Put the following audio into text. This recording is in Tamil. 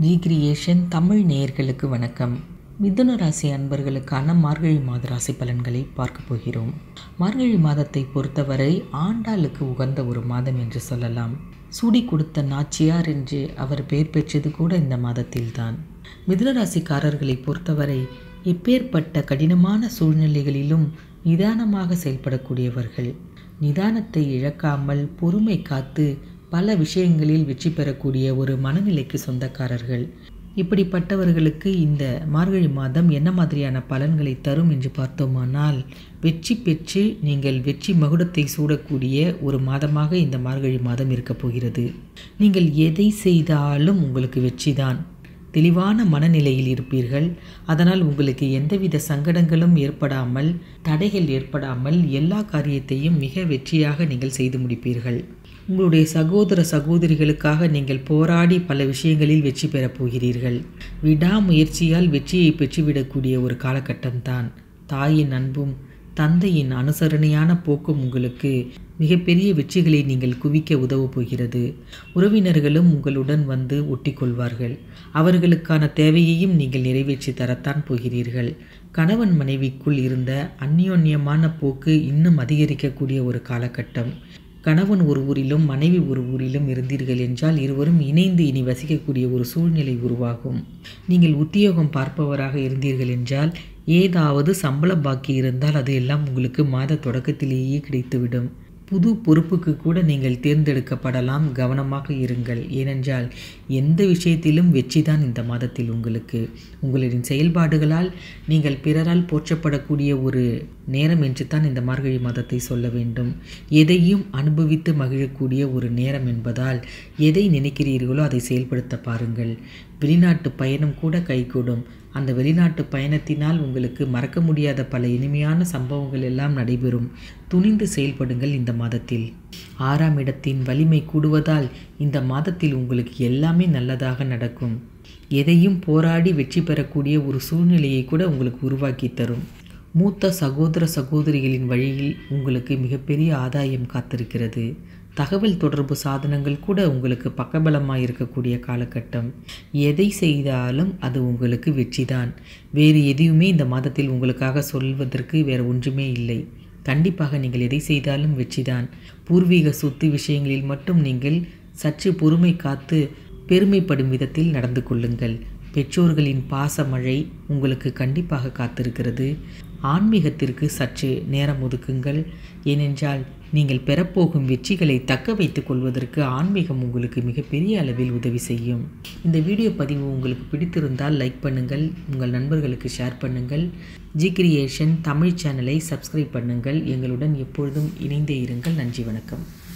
ஜி கிரியேஷன் தமிழ் நேயர்களுக்கு வணக்கம் மிதுன ராசி அன்பர்களுக்கான மார்கழி மாத ராசி பலன்களை பார்க்க போகிறோம் மார்கழி மாதத்தை பொறுத்தவரை ஆண்டாளுக்கு உகந்த ஒரு மாதம் என்று சொல்லலாம் சூடி கொடுத்த நாச்சியார் என்று அவர் பெயர் பெற்றது கூட இந்த மாதத்தில்தான் மிதுன ராசிக்காரர்களை பொறுத்தவரை எப்பேற்பட்ட கடினமான சூழ்நிலைகளிலும் நிதானமாக செயல்படக்கூடியவர்கள் நிதானத்தை இழக்காமல் பொறுமை காத்து பல விஷயங்களில் வெற்றி பெறக்கூடிய ஒரு மனநிலைக்கு சொந்தக்காரர்கள் இப்படிப்பட்டவர்களுக்கு இந்த மார்கழி மாதம் என்ன மாதிரியான பலன்களை தரும் என்று பார்த்தோமானால் வெற்றி பெற்று நீங்கள் வெற்றி மகுடத்தை சூடக்கூடிய ஒரு மாதமாக இந்த மார்கழி மாதம் இருக்கப் போகிறது நீங்கள் எதை செய்தாலும் உங்களுக்கு வெற்றிதான் தெளிவான மனநிலையில் இருப்பீர்கள் அதனால் உங்களுக்கு எந்தவித சங்கடங்களும் ஏற்படாமல் தடைகள் ஏற்படாமல் எல்லா காரியத்தையும் மிக வெற்றியாக நீங்கள் செய்து முடிப்பீர்கள் உங்களுடைய சகோதர சகோதரிகளுக்காக நீங்கள் போராடி பல விஷயங்களில் வெற்றி பெறப் போகிறீர்கள் விடாமுயற்சியால் வெற்றியை பெற்றுவிடக்கூடிய ஒரு காலகட்டம்தான் தாயின் அன்பும் தந்தையின் அனுசரணையான போக்கும் உங்களுக்கு மிகப்பெரிய வெற்றிகளை நீங்கள் குவிக்க உதவப் போகிறது உறவினர்களும் உங்களுடன் வந்து ஒட்டிக்கொள்வார்கள் அவர்களுக்கான தேவையையும் நீங்கள் நிறைவேற்றி தரத்தான் போகிறீர்கள் கணவன் மனைவிக்குள் இருந்த அந்யோன்யமான போக்கு இன்னும் அதிகரிக்கக்கூடிய ஒரு காலகட்டம் கணவன் ஒரு ஊரிலும் மனைவி ஒரு ஊரிலும் இருந்தீர்கள் என்றால் இருவரும் இணைந்து இனி வசிக்கக்கூடிய ஒரு சூழ்நிலை உருவாகும் நீங்கள் உத்தியோகம் பார்ப்பவராக இருந்தீர்கள் என்றால் ஏதாவது சம்பள பாக்கி இருந்தால் அது எல்லாம் உங்களுக்கு மாத தொடக்கத்திலேயே கிடைத்துவிடும் புது பொறுப்புக்கு கூட நீங்கள் தேர்ந்தெடுக்கப்படலாம் கவனமாக இருங்கள் ஏனென்றால் எந்த விஷயத்திலும் வெற்றிதான் இந்த மாதத்தில் உங்களுக்கு உங்களின் செயல்பாடுகளால் நீங்கள் பிறரால் போற்றப்படக்கூடிய ஒரு நேரம் என்று தான் இந்த மார்கழி மாதத்தை சொல்ல வேண்டும் எதையும் அனுபவித்து மகிழக்கூடிய ஒரு நேரம் என்பதால் எதை நினைக்கிறீர்களோ அதை செயல்படுத்த பாருங்கள் வெளிநாட்டு பயணம் கூட கைகூடும் அந்த வெளிநாட்டு பயணத்தினால் உங்களுக்கு மறக்க முடியாத பல இனிமையான சம்பவங்கள் எல்லாம் நடைபெறும் துணிந்து செயல்படுங்கள் இந்த மாதத்தில் ஆறாம் இடத்தின் வலிமை கூடுவதால் இந்த மாதத்தில் உங்களுக்கு எல்லாமே நல்லதாக நடக்கும் எதையும் போராடி வெற்றி பெறக்கூடிய ஒரு சூழ்நிலையை கூட உங்களுக்கு உருவாக்கி தரும் மூத்த சகோதர சகோதரிகளின் வழியில் உங்களுக்கு மிகப்பெரிய ஆதாயம் காத்திருக்கிறது தகவல் தொடர்பு சாதனங்கள் கூட உங்களுக்கு பக்கபலமாக இருக்கக்கூடிய காலகட்டம் எதை செய்தாலும் அது உங்களுக்கு வெற்றிதான் வேறு எதையுமே இந்த மாதத்தில் உங்களுக்காக சொல்வதற்கு வேறு ஒன்றுமே இல்லை கண்டிப்பாக நீங்கள் எதை செய்தாலும் வெற்றிதான் பூர்வீக சொத்து விஷயங்களில் மட்டும் நீங்கள் சற்று பொறுமை காத்து பெருமைப்படும் விதத்தில் நடந்து கொள்ளுங்கள் பெற்றோர்களின் பாசமழை உங்களுக்கு கண்டிப்பாக காத்திருக்கிறது ஆன்மீகத்திற்கு சற்று நேரம் ஒதுக்குங்கள் ஏனென்றால் நீங்கள் பெறப்போகும் வெற்றிகளை தக்க வைத்துக் கொள்வதற்கு ஆன்மீகம் உங்களுக்கு மிகப்பெரிய அளவில் உதவி செய்யும் இந்த வீடியோ பதிவு உங்களுக்கு பிடித்திருந்தால் லைக் பண்ணுங்கள் உங்கள் நண்பர்களுக்கு ஷேர் பண்ணுங்கள் ஜி கிரியேஷன் தமிழ் சேனலை சப்ஸ்கிரைப் பண்ணுங்கள் எங்களுடன் எப்பொழுதும் இணைந்தே இருங்கள் நன்றி வணக்கம்